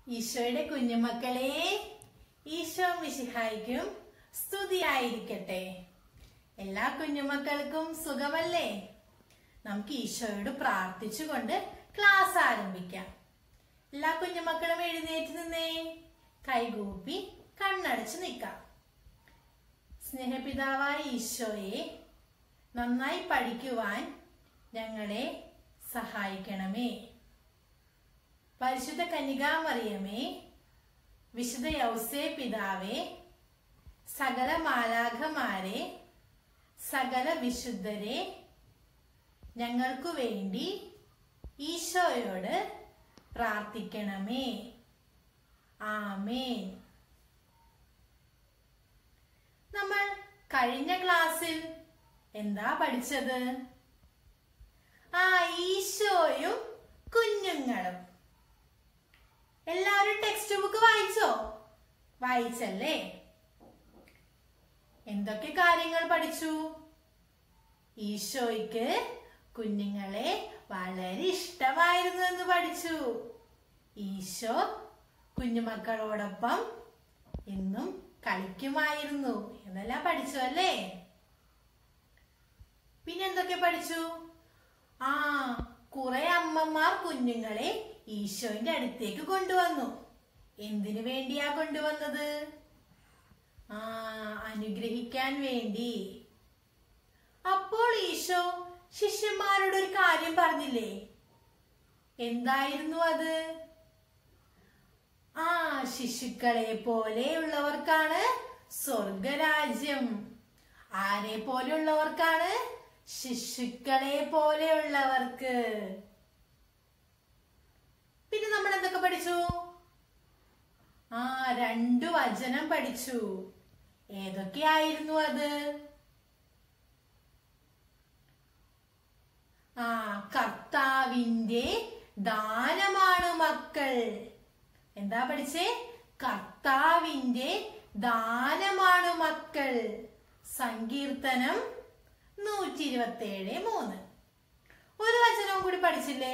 ഈശോയുടെ കുഞ്ഞുമക്കളെ ഈശോ മിശിഹായിക്കും സ്തുതിയായിരിക്കട്ടെ എല്ലാ കുഞ്ഞുമക്കൾക്കും സുഖമല്ലേ നമുക്ക് ഈശോയോട് പ്രാർത്ഥിച്ചുകൊണ്ട് ക്ലാസ് ആരംഭിക്കാം എല്ലാ കുഞ്ഞുമക്കളും എഴുന്നേറ്റ് നിന്നേ കൈകൂപ്പി കണ്ണടച്ച് നിൽക്കാം സ്നേഹപിതാവായ ഈശോയെ നന്നായി പഠിക്കുവാൻ ഞങ്ങളെ സഹായിക്കണമേ പരിശുദ്ധ കന്യകാമറിയമേ വിശുദ്ധ യൗസേ പിതാവേ സകല മാലാഖമാരെ സകല വിശുദ്ധരെ ഞങ്ങൾക്കു വേണ്ടി ഈശോയോട് പ്രാർത്ഥിക്കണമേ ആമേൻ നമ്മൾ കഴിഞ്ഞ ക്ലാസ്സിൽ എന്താ പഠിച്ചത് ആ ഈശോയും കുഞ്ഞുങ്ങളും എല്ലാവരും ടെക്സ്റ്റ് ബുക്ക് വായിച്ചോ വായിച്ചല്ലേ എന്തൊക്കെ കാര്യങ്ങൾ പഠിച്ചു ഈശോയ്ക്ക് കുഞ്ഞുങ്ങളെ വളരെ ഇഷ്ടമായിരുന്നു എന്ന് പഠിച്ചു ഈശോ കുഞ്ഞുമക്കളോടൊപ്പം എന്നും കളിക്കുമായിരുന്നു എന്നെല്ലാം പഠിച്ചു അല്ലേ പിന്നെ എന്തൊക്കെ പഠിച്ചു ആ കുറെ അമ്മമാർ കുഞ്ഞുങ്ങളെ ഈശോന്റെ അടുത്തേക്ക് കൊണ്ടുവന്നു എന്തിനു വേണ്ടിയാ കൊണ്ടുവന്നത് ആ അനുഗ്രഹിക്കാൻ വേണ്ടി അപ്പോൾ ഈശോ ശിഷ്യന്മാരോട് ഒരു കാര്യം പറഞ്ഞില്ലേ എന്തായിരുന്നു അത് ആ ശിശുക്കളെ പോലെയുള്ളവർക്കാണ് സ്വർഗരാജ്യം ആരെ പോലെയുള്ളവർക്കാണ് ശിശുക്കളെ പോലെയുള്ളവർക്ക് പിന്നെ നമ്മൾ എന്തൊക്കെ പഠിച്ചു ആ രണ്ടു വചനം പഠിച്ചു ഏതൊക്കെയായിരുന്നു അത് ആ കർത്താവിന്റെ ദാനമാണ് മക്കൾ എന്താ പഠിച്ചേ കർത്താവിന്റെ ദാനമാണ് മക്കൾ സങ്കീർത്തനം നൂറ്റി ഇരുപത്തി ഏഴ് മൂന്ന് ഒരു വചനവും കൂടി പഠിച്ചില്ലേ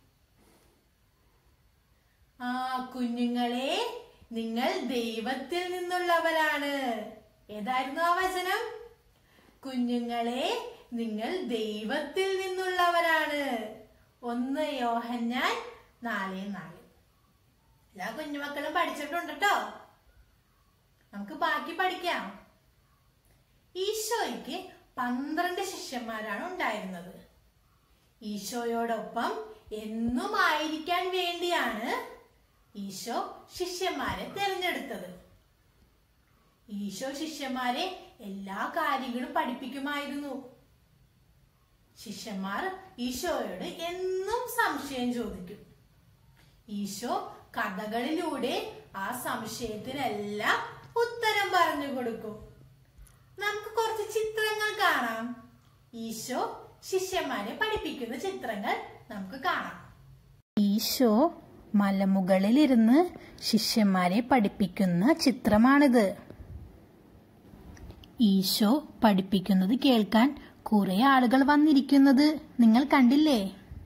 ആ കുഞ്ഞുങ്ങളെ നിങ്ങൾ ദൈവത്തിൽ നിന്നുള്ളവരാണ് ഏതായിരുന്നു ആ വചനം കുഞ്ഞുങ്ങളെ നിങ്ങൾ ദൈവത്തിൽ നിന്നുള്ളവരാണ് ഒന്ന് യോഹന്നാൻ നാല് നാല് എല്ലാ കുഞ്ഞുമക്കളും പഠിച്ചിട്ടുണ്ട് കേട്ടോ നമുക്ക് ബാക്കി പഠിക്കാം ഈശോയ്ക്ക് പന്ത്രണ്ട് ശിഷ്യന്മാരാണ് ഉണ്ടായിരുന്നത് ഈശോയോടൊപ്പം എന്നും ആയിരിക്കാൻ വേണ്ടിയാണ് ഈശോ ശിഷ്യന്മാരെ തിരഞ്ഞെടുത്തത് ഈശോ ശിഷ്യന്മാരെ എല്ലാ കാര്യങ്ങളും പഠിപ്പിക്കുമായിരുന്നു ശിഷ്യന്മാർ ഈശോയോട് എന്നും സംശയം ചോദിക്കും ഈശോ കഥകളിലൂടെ ആ സംശയത്തിനെല്ലാം ഉത്തരം പറഞ്ഞു കൊടുക്കും നമുക്ക് കുറച്ച് ചിത്രങ്ങൾ കാണാം ഈശോ ശിഷ്യന്മാരെ പഠിപ്പിക്കുന്ന ചിത്രങ്ങൾ നമുക്ക് കാണാം ഈശോ മലമുകളിലിരുന്ന് ശിഷ്യന്മാരെ പഠിപ്പിക്കുന്ന ചിത്രമാണിത് ഈശോ പഠിപ്പിക്കുന്നത് കേൾക്കാൻ കുറെ ആളുകൾ വന്നിരിക്കുന്നത് നിങ്ങൾ കണ്ടില്ലേ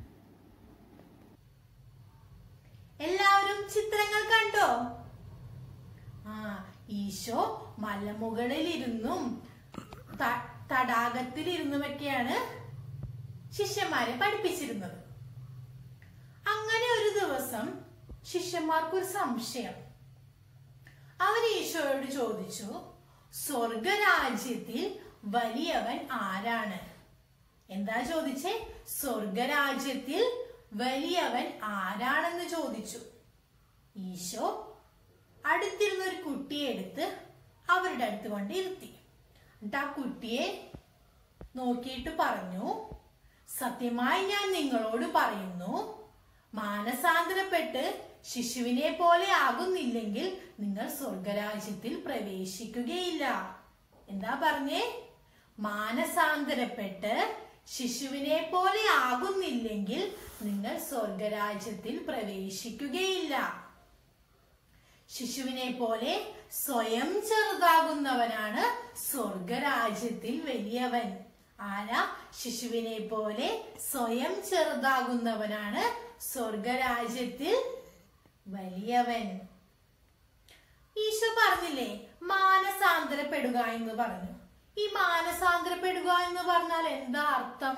എല്ലാവരും ചിത്രങ്ങൾ കണ്ടോ ആ ഈശോ മലമുകളിലിരുന്നും ത- തടാകത്തിലിരുന്നുമൊക്കെയാണ് ശിഷ്യന്മാരെ പഠിപ്പിച്ചിരുന്നത് അങ്ങനെ ഒരു ദിവസം ശിഷ്യന്മാർക്ക് ഒരു സംശയം അവർ ഈശോയോട് ചോദിച്ചു സ്വർഗരാജ്യത്തിൽ വലിയവൻ ആരാണ് എന്താ ചോദിച്ചേ സ്വർഗരാജ്യത്തിൽ വലിയവൻ ആരാണെന്ന് ചോദിച്ചു ഈശോ അടുത്തിരുന്ന ഒരു കുട്ടിയെ എടുത്ത് അവരുടെ അടുത്ത് കൊണ്ട് ഇരുത്തി എന്നിട്ട് ആ കുട്ടിയെ നോക്കിയിട്ട് പറഞ്ഞു സത്യമായി ഞാൻ നിങ്ങളോട് പറയുന്നു മാനസാന്തരപ്പെട്ട് ശിശുവിനെ പോലെ ആകുന്നില്ലെങ്കിൽ നിങ്ങൾ സ്വർഗരാജ്യത്തിൽ പ്രവേശിക്കുകയില്ല എന്താ പറഞ്ഞേ മാനസാന്തരപ്പെട്ട് ശിശുവിനെ പോലെ ആകുന്നില്ലെങ്കിൽ നിങ്ങൾ സ്വർഗരാജ്യത്തിൽ പ്രവേശിക്കുകയില്ല ശിശുവിനെ പോലെ സ്വയം ചെറുതാകുന്നവനാണ് സ്വർഗരാജ്യത്തിൽ വലിയവൻ ആരാ ശിശുവിനെ പോലെ സ്വയം ചെറുതാകുന്നവനാണ് സ്വർഗരാജ്യത്തിൽ വലിയവൻ ഈശോ പറഞ്ഞില്ലേ മാനസാന്തരപ്പെടുക എന്ന് പറഞ്ഞു ഈ മാനസാന്തരപ്പെടുക എന്ന് പറഞ്ഞാൽ എന്താ അർത്ഥം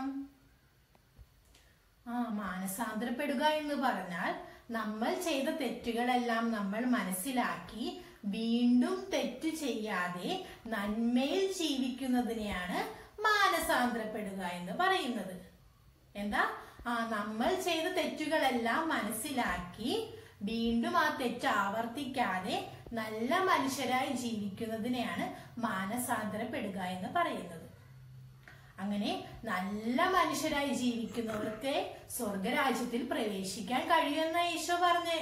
ആ മാനസാന്തരപ്പെടുക എന്ന് പറഞ്ഞാൽ നമ്മൾ ചെയ്ത തെറ്റുകളെല്ലാം നമ്മൾ മനസ്സിലാക്കി വീണ്ടും തെറ്റ് ചെയ്യാതെ നന്മയിൽ ജീവിക്കുന്നതിനെയാണ് മാനസാന്തരപ്പെടുക എന്ന് പറയുന്നത് എന്താ ആ നമ്മൾ ചെയ്ത തെറ്റുകളെല്ലാം മനസ്സിലാക്കി വീണ്ടും ആ തെറ്റ് ആവർത്തിക്കാതെ നല്ല മനുഷ്യരായി ജീവിക്കുന്നതിനെയാണ് മാനസാന്തരപ്പെടുക എന്ന് പറയുന്നത് അങ്ങനെ നല്ല മനുഷ്യരായി ജീവിക്കുന്നവർക്ക് സ്വർഗരാജ്യത്തിൽ പ്രവേശിക്കാൻ കഴിയുമെന്ന ഈശോ പറഞ്ഞേ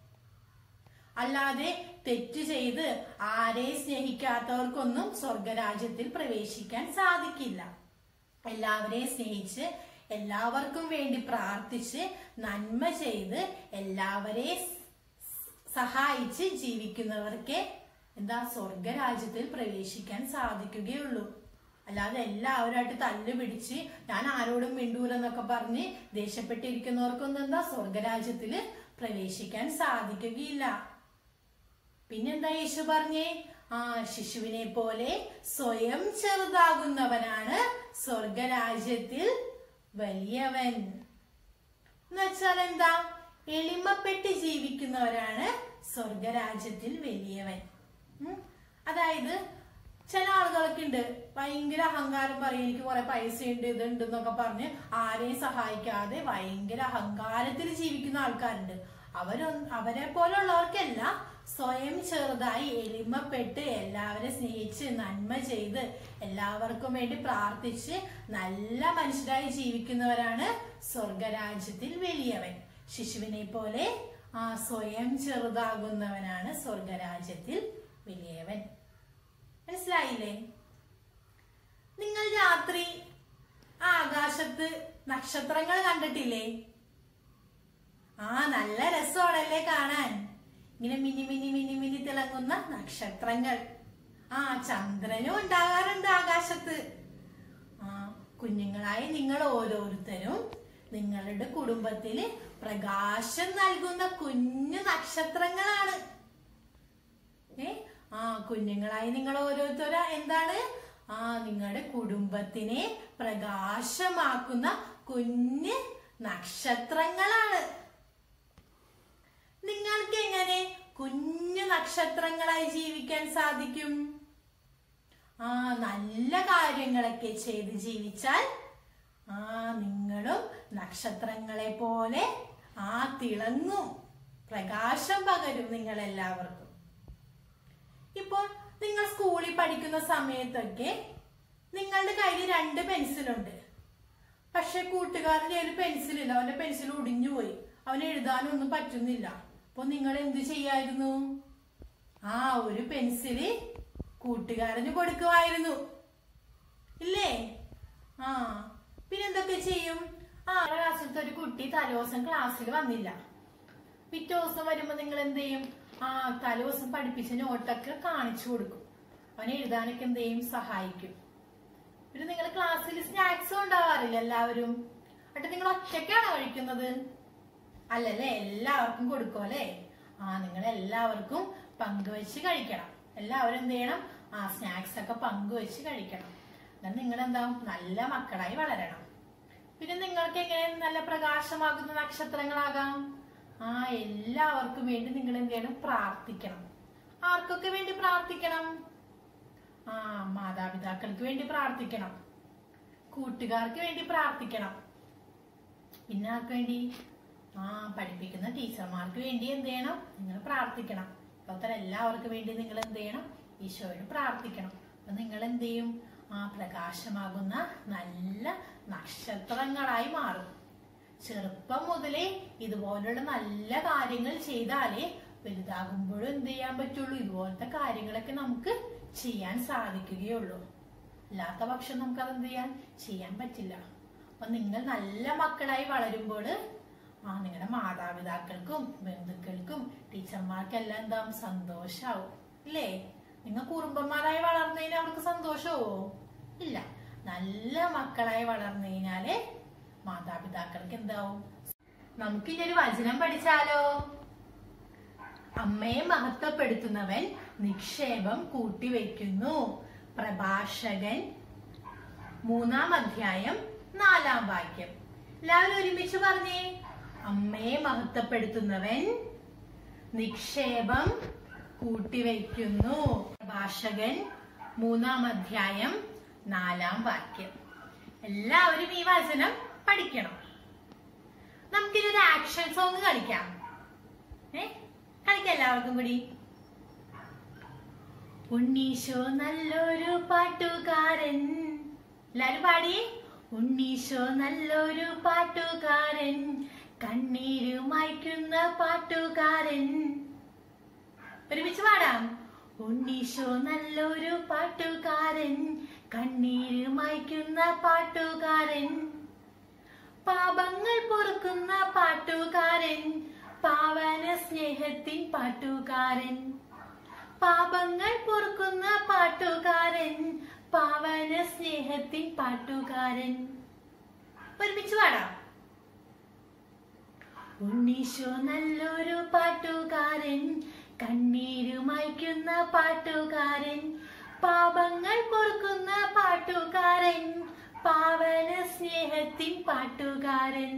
അല്ലാതെ തെറ്റ് ചെയ്ത് ആരെ സ്നേഹിക്കാത്തവർക്കൊന്നും സ്വർഗരാജ്യത്തിൽ പ്രവേശിക്കാൻ സാധിക്കില്ല എല്ലാവരെയും സ്നേഹിച്ച് എല്ലാവർക്കും വേണ്ടി പ്രാർത്ഥിച്ച് നന്മ ചെയ്ത് എല്ലാവരെയും സഹായിച്ച് ജീവിക്കുന്നവർക്ക് എന്താ സ്വർഗരാജ്യത്തിൽ പ്രവേശിക്കാൻ സാധിക്കുകയുള്ളൂ അല്ലാതെ എല്ലാവരുമായിട്ട് തല്ല് പിടിച്ച് ഞാൻ ആരോടും മിണ്ടൂലെന്നൊക്കെ പറഞ്ഞ് ദേഷ്യപ്പെട്ടിരിക്കുന്നവർക്കൊന്നും എന്താ സ്വർഗരാജ്യത്തില് പ്രവേശിക്കാൻ സാധിക്കുകയില്ല പിന്നെന്താ യേശു പറഞ്ഞേ ആ ശിശുവിനെ പോലെ സ്വയം ചെറുതാകുന്നവനാണ് സ്വർഗരാജ്യത്തിൽ വലിയവൻ എന്നുവെച്ചാൽ എന്താ എളിമപ്പെട്ട് ജീവിക്കുന്നവരാണ് സ്വർഗരാജ്യത്തിൽ വലിയവൻ ഉം. അതായത് ചില ആളുകളൊക്കെ ഉണ്ട് ഭയങ്കര അഹങ്കാരം പറയും എനിക്ക് കുറെ പൈസ ഉണ്ട് ഇതുണ്ട് എന്നൊക്കെ പറഞ്ഞ് ആരെയും സഹായിക്കാതെ ഭയങ്കര അഹങ്കാരത്തിൽ ജീവിക്കുന്ന ആൾക്കാരുണ്ട് അവരൊ അവരെ പോലുള്ളവർക്കല്ല സ്വയം ചെറുതായി എളിമപ്പെട്ട് എല്ലാവരെ സ്നേഹിച്ച് നന്മ ചെയ്ത് എല്ലാവർക്കും വേണ്ടി പ്രാർത്ഥിച്ച് നല്ല മനുഷ്യരായി ജീവിക്കുന്നവരാണ് സ്വർഗരാജ്യത്തിൽ വലിയവൻ ശിശുവിനെ പോലെ ആ സ്വയം ചെറുതാകുന്നവനാണ് സ്വർഗരാജ്യത്തിൽ വലിയവൻ മനസ്സിലായില്ലേ നിങ്ങൾ രാത്രി ആ ആകാശത്ത് നക്ഷത്രങ്ങൾ കണ്ടിട്ടില്ലേ ആ നല്ല രസമാണല്ലേ കാണാൻ ഇങ്ങനെ മിനി മിനി മിനി മിനി തിളങ്ങുന്ന നക്ഷത്രങ്ങൾ ആ ചന്ദ്രനും ഉണ്ടാകാറുണ്ട് ആകാശത്ത് ആ കുഞ്ഞുങ്ങളായ നിങ്ങൾ ഓരോരുത്തരും നിങ്ങളുടെ കുടുംബത്തില് പ്രകാശം നൽകുന്ന കുഞ്ഞു നക്ഷത്രങ്ങളാണ് ഏ ആ കുഞ്ഞുങ്ങളായി നിങ്ങൾ ഓരോരുത്തര എന്താണ് ആ നിങ്ങളുടെ കുടുംബത്തിനെ പ്രകാശമാക്കുന്ന കുഞ്ഞ് നക്ഷത്രങ്ങളാണ് നിങ്ങൾക്ക് എങ്ങനെ കുഞ്ഞു നക്ഷത്രങ്ങളായി ജീവിക്കാൻ സാധിക്കും ആ നല്ല കാര്യങ്ങളൊക്കെ ചെയ്ത് ജീവിച്ചാൽ ആ നിങ്ങളും നക്ഷത്രങ്ങളെ പോലെ ആ തിളങ്ങും പ്രകാശം പകരും നിങ്ങൾ എല്ലാവർക്കും ഇപ്പോൾ നിങ്ങൾ സ്കൂളിൽ പഠിക്കുന്ന സമയത്തൊക്കെ നിങ്ങളുടെ കയ്യിൽ രണ്ട് പെൻസിലുണ്ട് പക്ഷെ കൂട്ടുകാരൻ്റെ ഒരു പെൻസിലില്ല അവന്റെ പെൻസിൽ ഒടിഞ്ഞു പോയി അവന് എഴുതാനൊന്നും പറ്റുന്നില്ല അപ്പൊ നിങ്ങൾ എന്ത് ചെയ്യായിരുന്നു ആ ഒരു പെൻസില് കൂട്ടുകാരന് കൊടുക്കുമായിരുന്നു ഇല്ലേ ആ പിന്നെ എന്തൊക്കെ ചെയ്യും ആ ക്ലാസ്സിലത്തെ ഒരു കുട്ടി തലേദിവസം ക്ലാസ്സിൽ വന്നില്ല പിറ്റേ ദിവസം വരുമ്പോ നിങ്ങൾ എന്ത് ചെയ്യും ആ തലേദിവസം പഠിപ്പിച്ച നോട്ടൊക്കെ കാണിച്ചു കൊടുക്കും അവനെ എഴുതാനൊക്കെ എന്ത് ചെയ്യും സഹായിക്കും പിന്നെ നിങ്ങൾ ക്ലാസ്സിൽ സ്നാക്സ് ഉണ്ടാവാറില്ല എല്ലാവരും എന്നിട്ട് നിങ്ങൾ ഒറ്റയ്ക്കാണോ കഴിക്കുന്നത് അല്ലല്ലേ എല്ലാവർക്കും കൊടുക്കും അല്ലേ ആ നിങ്ങൾ എല്ലാവർക്കും പങ്കുവെച്ച് കഴിക്കണം എല്ലാവരും എന്ത് ചെയ്യണം ആ സ്നാക്സ് ഒക്കെ പങ്കുവെച്ച് കഴിക്കണം എന്നാൽ നിങ്ങൾ എന്താ നല്ല മക്കളായി വളരണം പിന്നെ നിങ്ങൾക്ക് എങ്ങനെ നല്ല പ്രകാശമാകുന്ന നക്ഷത്രങ്ങളാകാം ആ എല്ലാവർക്കും വേണ്ടി നിങ്ങൾ എന്ത് ചെയ്യണം പ്രാർത്ഥിക്കണം ആർക്കൊക്കെ വേണ്ടി പ്രാർത്ഥിക്കണം ആ മാതാപിതാക്കൾക്ക് വേണ്ടി പ്രാർത്ഥിക്കണം കൂട്ടുകാർക്ക് വേണ്ടി പ്രാർത്ഥിക്കണം പിന്നെ ആർക്ക് വേണ്ടി ആ പഠിപ്പിക്കുന്ന ടീച്ചർമാർക്ക് വേണ്ടി എന്ത് ചെയ്യണം നിങ്ങൾ പ്രാർത്ഥിക്കണം അത്ര എല്ലാവർക്കും വേണ്ടി നിങ്ങൾ എന്ത് ചെയ്യണം ഈശോയോട് പ്രാർത്ഥിക്കണം അപ്പൊ നിങ്ങൾ എന്ത് ചെയ്യും ആ പ്രകാശമാകുന്ന നല്ല നക്ഷത്രങ്ങളായി മാറും ചെറുപ്പം മുതലേ ഇതുപോലുള്ള നല്ല കാര്യങ്ങൾ ചെയ്താലേ വലുതാകുമ്പോഴും എന്ത് ചെയ്യാൻ പറ്റുള്ളൂ ഇതുപോലത്തെ കാര്യങ്ങളൊക്കെ നമുക്ക് ചെയ്യാൻ സാധിക്കുകയുള്ളൂ അല്ലാത്ത പക്ഷം നമുക്ക് അത് എന്ത് ചെയ്യാൻ ചെയ്യാൻ പറ്റില്ല അപ്പൊ നിങ്ങൾ നല്ല മക്കളായി വളരുമ്പോൾ ആ നിങ്ങളുടെ മാതാപിതാക്കൾക്കും ബന്ധുക്കൾക്കും ടീച്ചർമാർക്കെല്ലാം എന്താ സന്തോഷാവും ഇല്ലേ നിങ്ങൾ കുറുമ്പന്മാരായി വളർന്നതിന് അവർക്ക് സന്തോഷമോ ഇല്ല നല്ല മക്കളായി വളർന്നു കഴിഞ്ഞാല് മാതാപിതാക്കൾക്ക് എന്താവും നമുക്ക് ഇനി ഒരു വചനം പഠിച്ചാലോ അമ്മയെ മഹത്വപ്പെടുത്തുന്നവൻ നിക്ഷേപം കൂട്ടിവെക്കുന്നു പ്രഭാഷകൻ മൂന്നാം അധ്യായം നാലാം വാക്യം എല്ലാവരും ഒരുമിച്ച് പറഞ്ഞേ അമ്മയെ മഹത്വപ്പെടുത്തുന്നവൻ നിക്ഷേപം കൂട്ടിവെക്കുന്നു പ്രഭാഷകൻ മൂന്നാം അധ്യായം നാലാം വാക്യം എല്ലാവരും ഈ വചനം പഠിക്കണം നമുക്കിതൊരു ആക്ഷൻ സോങ് കളിക്കാം ഏ കളിക്കാം എല്ലാവർക്കും കൂടി ഉണ്ണീശോ നല്ലൊരു പാട്ടുകാരൻ എല്ലാരും പാടി ഉണ്ണീശോ നല്ലൊരു പാട്ടുകാരൻ കണ്ണീര് മായ്ക്കുന്ന പാട്ടുകാരൻ ഒരുമിച്ച് പാടാം ഉണ്ണീശോ നല്ലൊരു പാട്ടുകാരൻ കണ്ണീര് മായ്ക്കുന്ന പാട്ടുകാരൻ പാപങ്ങൾ പൊറുക്കുന്ന പാട്ടുകാരൻ പാവന സ്നേഹത്തിൻ പാട്ടുകാരൻ പാപങ്ങൾ പൊറുക്കുന്ന പാട്ടുകാരൻ പാവന സ്നേഹത്തിൻ പാട്ടുകാരൻ ഒരുമിച്ച് പാടാം ഉണ്ണീശോ നല്ലൊരു പാട്ടുകാരൻ കണ്ണീര് മായ്ക്കുന്ന പാട്ടുകാരൻ പാപങ്ങൾ പൊറുക്കുന്ന പാട്ടുകാരൻ പാവന സ്നേഹത്തിൻ പാട്ടുകാരൻ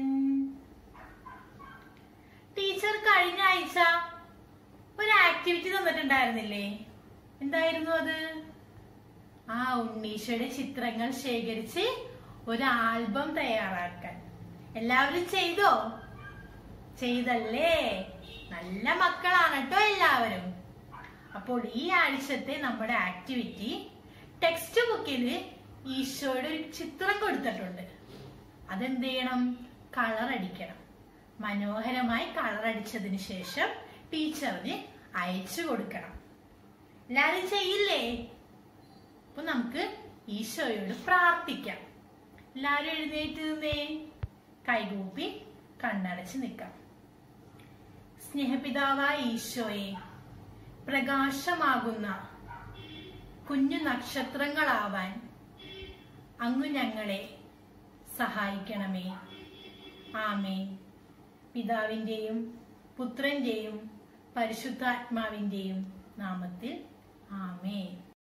ടീച്ചർ കഴിഞ്ഞ ആഴ്ച ഒരു ആക്ടിവിറ്റി തന്നിട്ടുണ്ടായിരുന്നില്ലേ എന്തായിരുന്നു അത് ആ ഉണ്ണീഷയുടെ ചിത്രങ്ങൾ ശേഖരിച്ച് ഒരു ആൽബം തയ്യാറാക്കാൻ എല്ലാവരും ചെയ്തോ ചെയ്തല്ലേ നല്ല മക്കളാണ് കേട്ടോ എല്ലാവരും അപ്പോൾ ഈ ആഴ്ചത്തെ നമ്മുടെ ആക്ടിവിറ്റി ടെക്സ്റ്റ് ബുക്കിൽ ഈശോയുടെ ഒരു ചിത്രം കൊടുത്തിട്ടുണ്ട് അതെന്ത് ചെയ്യണം കളർ അടിക്കണം മനോഹരമായി കളർ അടിച്ചതിന് ശേഷം ടീച്ചറിന് അയച്ചു കൊടുക്കണം എല്ലാവരും ചെയ്യില്ലേ അപ്പൊ നമുക്ക് ഈശോയോട് പ്രാർത്ഥിക്കാം എല്ലാവരും എഴുന്നേറ്റ് നിന്നേ കൈകൂപ്പി കണ്ണടച്ച് നിൽക്കാം സ്നേഹപിതാവായ ഈശോയെ പ്രകാശമാകുന്ന കുഞ്ഞു നക്ഷത്രങ്ങളാവാൻ അങ്ങ് ഞങ്ങളെ സഹായിക്കണമേ ആമേ പിതാവിൻ്റെയും പുത്രൻ്റെയും പരിശുദ്ധാത്മാവിൻ്റെയും നാമത്തിൽ ആമേ